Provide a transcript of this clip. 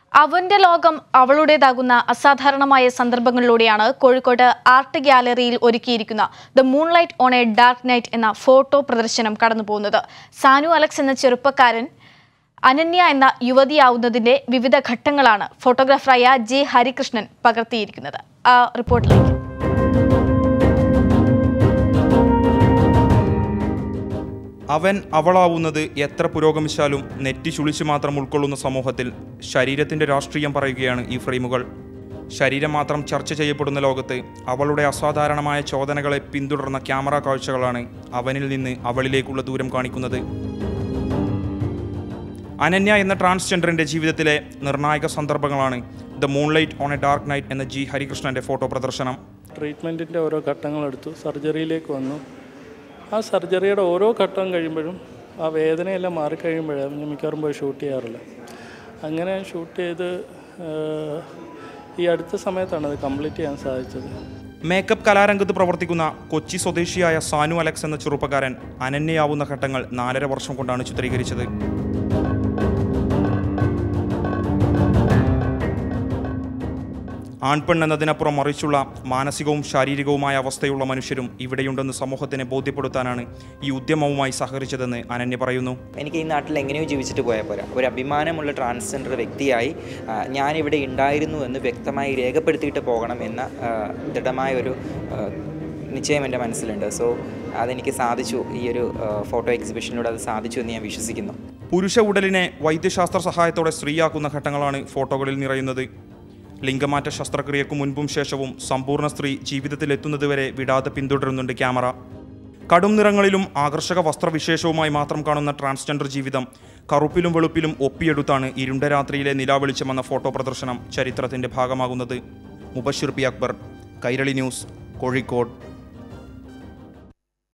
അവന്റെ ലോകം അവളുടേതാകുന്ന അസാധാരണമായ സന്ദർഭങ്ങളിലൂടെയാണ് കോഴിക്കോട് ആർട്ട് ഗ്യാലറിയിൽ ഒരുക്കിയിരിക്കുന്ന the moonlight on a dark night എന്ന ഫോട്ടോ പ്രദർശനം കടന്നുപോകുന്നത് സാനു അലക്സ് എന്ന ചെറുപ്പക്കാരൻ അനന്യ എന്ന യുവതിയാവുന്നതിന്റെ വിവിധ ഘട്ടങ്ങളാണ് ഫോട്ടോഗ്രാഫറായ ജെ ഹരികൃഷ്ണൻ പകർത്തിയിരിക്കുന്നത് ആ റിപ്പോർട്ടിലേക്ക് അവൻ അവളാവുന്നത് എത്ര പുരോഗമിച്ചാലും നെറ്റി ചുളിച്ചു മാത്രം ഉൾക്കൊള്ളുന്ന സമൂഹത്തിൽ ശരീരത്തിന്റെ രാഷ്ട്രീയം പറയുകയാണ് ഈ ഫ്രെയിമുകൾ ശരീരം മാത്രം ചർച്ച ചെയ്യപ്പെടുന്ന ലോകത്ത് അവളുടെ അസാധാരണമായ ചോദനകളെ പിന്തുടർന്ന ക്യാമറ കാഴ്ചകളാണ് അവനിൽ നിന്ന് അവളിലേക്കുള്ള ദൂരം കാണിക്കുന്നത് അനന്യ എന്ന ട്രാൻസ്ജെൻഡറിന്റെ ജീവിതത്തിലെ നിർണായക സന്ദർഭങ്ങളാണ് the moonlight on a dark night എന്ന ജി ഹരികൃഷ്ണന്റെ ഫോട്ടോ പ്രദർശനം ട്രീറ്റ്മെൻറ്റിൻ്റെ ഓരോ ഘട്ടങ്ങളെടുത്തു സർജറിയിലേക്ക് വന്നു ആ സർജറിയുടെ ഓരോ ഘട്ടം കഴിയുമ്പോഴും ആ വേദനയെല്ലാം മാറിക്കഴിയുമ്പോഴാണ് ഞാൻ മിക്കവാറും പോയി ഷൂട്ട് ചെയ്യാറില്ല അങ്ങനെ ഷൂട്ട് ചെയ്ത് ഏഹ്, ഈ അടുത്ത സമയത്താണ് അത് കംപ്ലീറ്റ് ചെയ്യാൻ സാധിച്ചത് മേക്കപ്പ് കലാരംഗത്ത് പ്രവർത്തിക്കുന്ന കൊച്ചി സ്വദേശിയായ സാനു അലക്സ് എന്ന ചെറുപ്പക്കാരൻ അനന്യയാവുന്ന ഘട്ടങ്ങൾ നാലര വർഷം കൊണ്ടാണ് ചിത്രീകരിച്ചത് ആൺപെൺ എന്നതിനപ്പുറം മറിച്ചുള്ള മാനസികവും ശാരീരികവുമായ അവസ്ഥയുള്ള മനുഷ്യരും ഇവിടെയുണ്ടെന്ന് സമൂഹത്തിനെ ബോധ്യപ്പെടുത്താനാണ് ഈ ഉദ്യമവുമായി സഹകരിച്ചതെന്ന് അനന്യ പറയുന്നു എനിക്ക് ഈ നാട്ടിൽ എങ്ങനെയോ ജീവിച്ചിട്ട് പോയാൽ പോരാ ഒരു അഭിമാനമുള്ള ട്രാൻസ്ജെൻഡർ വ്യക്തിയായി ആ, ഞാനിവിടെ ഉണ്ടായിരുന്നു എന്ന് വ്യക്തമായി രേഖപ്പെടുത്തിയിട്ട് പോകണം എന്ന ആ, ദൃഢമായ ഒരു ആ, നിശ്ചയം എൻ്റെ മനസ്സിലുണ്ട് സോ അതെനിക്ക് സാധിച്ചു ഈ ഒരു ആ, ഫോട്ടോ എക്സിബിഷനിലൂടെ അത് സാധിച്ചു എന്ന് ഞാൻ വിശ്വസിക്കുന്നു പുരുഷ ഉടലിനെ വൈദ്യശാസ്ത്ര സഹായത്തോടെ സ്ത്രീയാക്കുന്ന ഘട്ടങ്ങളാണ് ഫോട്ടോകളിൽ നിറയുന്നത് ലിംഗമാറ്റ ശസ്ത്രക്രിയക്കു മുൻപും ശേഷവും സമ്പൂർണ്ണ സ്ത്രീ ജീവിതത്തിലെത്തുന്നതുവരെ വിടാതെ പിന്തുടരുന്നുണ്ട് ക്യാമറ കടും നിറങ്ങളിലും ആകർഷക വസ്ത്രവിശേഷവുമായി മാത്രം കാണുന്ന ട്രാൻസ്ജെൻഡർ ജീവിതം കറുപ്പിലും വെളുപ്പിലും ഒപ്പിയെടുത്താണ് ഇരുണ്ട രാത്രിയിലെ നിലാവെളിച്ചമെന്ന ഫോട്ടോ പ്രദർശനം ചരിത്രത്തിന്റെ ഭാഗമാകുന്നത് മുബഷിർ പി അക്ബർ കൈരളി ന്യൂസ് കോഴിക്കോട്